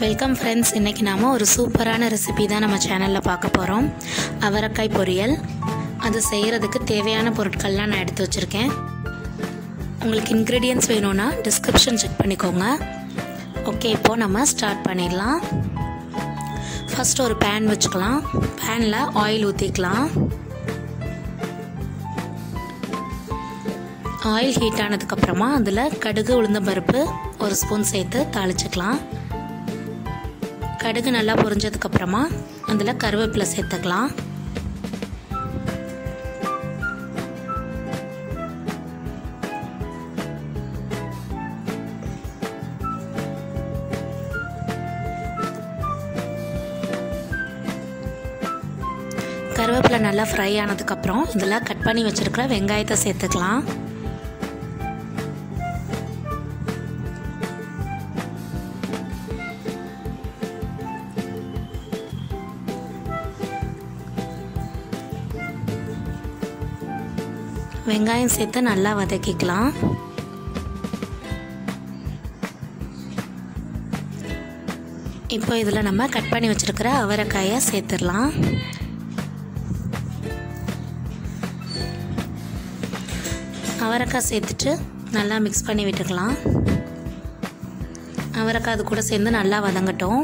welcome friends இன்றைக்கி நாம் ஒரு சூப்பரான ரெசிபி தான் நம்ம சேனலில் பார்க்க போகிறோம் அவரைக்காய் பொரியல் அது செய்கிறதுக்கு தேவையான பொருட்கள்லாம் நான் எடுத்து வச்சுருக்கேன் உங்களுக்கு இன்க்ரீடியன்ஸ் வேணும்னா டிஸ்கிரிப்ஷன் செக் பண்ணிக்கோங்க ஓகே இப்போது நம்ம ஸ்டார்ட் பண்ணிடலாம் ஃபஸ்ட் ஒரு பேன் வச்சுக்கலாம் பேனில் ஆயில் ஊற்றிக்கலாம் ஆயில் ஹீட் ஆனதுக்கப்புறமா அதில் கடுகு உளுந்த பருப்பு ஒரு ஸ்பூன் சேர்த்து தாளிச்சுக்கலாம் கடுகு நல்லா பொரிஞ்சதுக்கப்புறமா அதில் கருவேப்பிலை சேர்த்துக்கலாம் கருவேப்பிலை நல்லா ஃப்ரை ஆனதுக்கப்புறம் இதில் கட் பண்ணி வச்சுருக்கிற வெங்காயத்தை சேர்த்துக்கலாம் வெங்காயம் சேர்த்து நல்லா வதக்கிக்கலாம் இப்போ இதில் நம்ம கட் பண்ணி வச்சுருக்கிற அவரைக்காயை சேர்த்துடலாம் அவரைக்காய் சேர்த்துட்டு நல்லா மிக்ஸ் பண்ணி விட்டுக்கலாம் அவரைக்காய் அது கூட சேர்ந்து நல்லா வதங்கட்டும்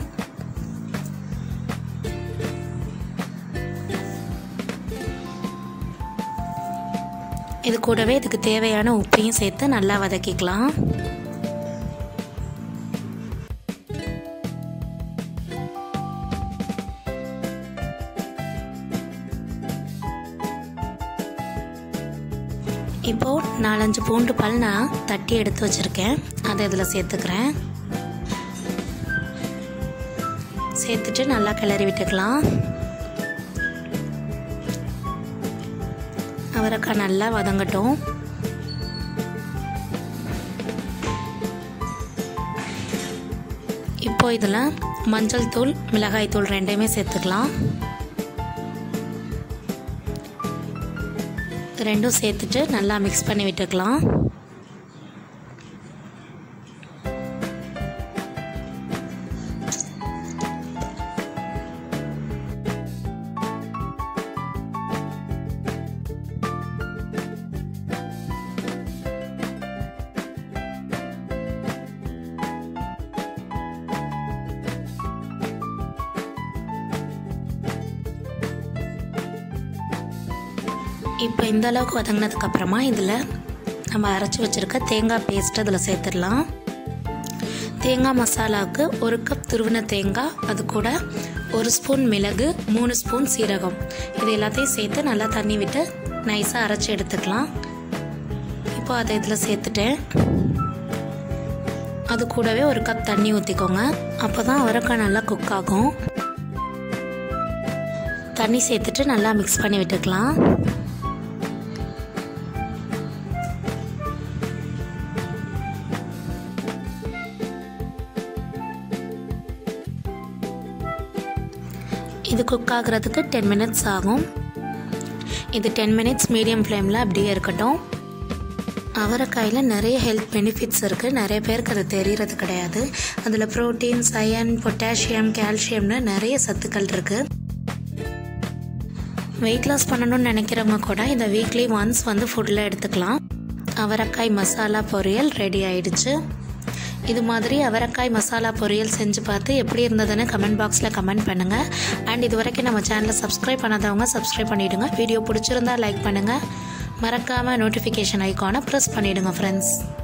இது கூடவே இதுக்கு தேவையான உப்பையும் சேர்த்து நல்லா வதக்கிக்கலாம் இப்போது நாலஞ்சு பூண்டு பல் நான் தட்டி எடுத்து வச்சுருக்கேன் அதை இதில் சேர்த்துக்கிறேன் சேர்த்துட்டு நல்லா கிளறி விட்டுக்கலாம் அவரைக்காய் நல்லா வதங்கட்டும் இப்போ இதில் மஞ்சள் தூள் மிளகாய் தூள் ரெண்டையுமே சேர்த்துக்கலாம் ரெண்டும் சேர்த்துட்டு நல்லா மிக்ஸ் பண்ணி விட்டுக்கலாம் இப்போ இந்த அளவுக்கு வதங்கினதுக்கப்புறமா இதில் நம்ம அரைச்சி வச்சுருக்க தேங்காய் பேஸ்ட் அதில் சேர்த்துடலாம் தேங்காய் மசாலாவுக்கு ஒரு கப் துருவின தேங்காய் அது கூட ஒரு ஸ்பூன் மிளகு மூணு ஸ்பூன் சீரகம் இது எல்லாத்தையும் சேர்த்து நல்லா தண்ணி விட்டு நைஸாக அரைச்சி எடுத்துக்கலாம் இப்போ அதை இதில் சேர்த்துட்டேன் அது கூடவே ஒரு கப் தண்ணி ஊற்றிக்கோங்க அப்போ தான் அவரைக்காய் நல்லா குக் ஆகும் தண்ணி சேர்த்துட்டு நல்லா மிக்ஸ் பண்ணி விட்டுக்கலாம் இது குக் ஆகிறதுக்கு டென் மினிட்ஸ் ஆகும் இது டென் மினிட்ஸ் மீடியம் ஃப்ளேமில் அப்படியே இருக்கட்டும் அவரைக்காயில் நிறைய ஹெல்த் பெனிஃபிட்ஸ் இருக்குது நிறைய பேருக்கு அது தெரியறது கிடையாது அதில் ப்ரோட்டீன்ஸ் அயன் பொட்டாசியம் கால்சியம்னு நிறைய சத்துக்கள் இருக்குது வெயிட் லாஸ் பண்ணணும்னு நினைக்கிறவங்க கூட இதை வீக்லி ஒன்ஸ் வந்து ஃபுட்டில் எடுத்துக்கலாம் அவரைக்காய் மசாலா பொரியல் ரெடி ஆயிடுச்சு இது மாதிரி அவரைக்காய் மசாலா பொரியல் செஞ்சு பார்த்து எப்படி இருந்ததுன்னு கமெண்ட் பாக்ஸில் கமெண்ட் பண்ணுங்கள் அண்ட் இது வரைக்கும் நம்ம சேனலை சப்ஸ்கிரைப் பண்ணாதவங்க சப்ஸ்கிரைப் பண்ணிவிடுங்க வீடியோ பிடிச்சிருந்தா லைக் பண்ணுங்கள் மறக்காமல் நோட்டிஃபிகேஷன் ஐக்கானை ப்ரெஸ் பண்ணிவிடுங்க ஃப்ரெண்ட்ஸ்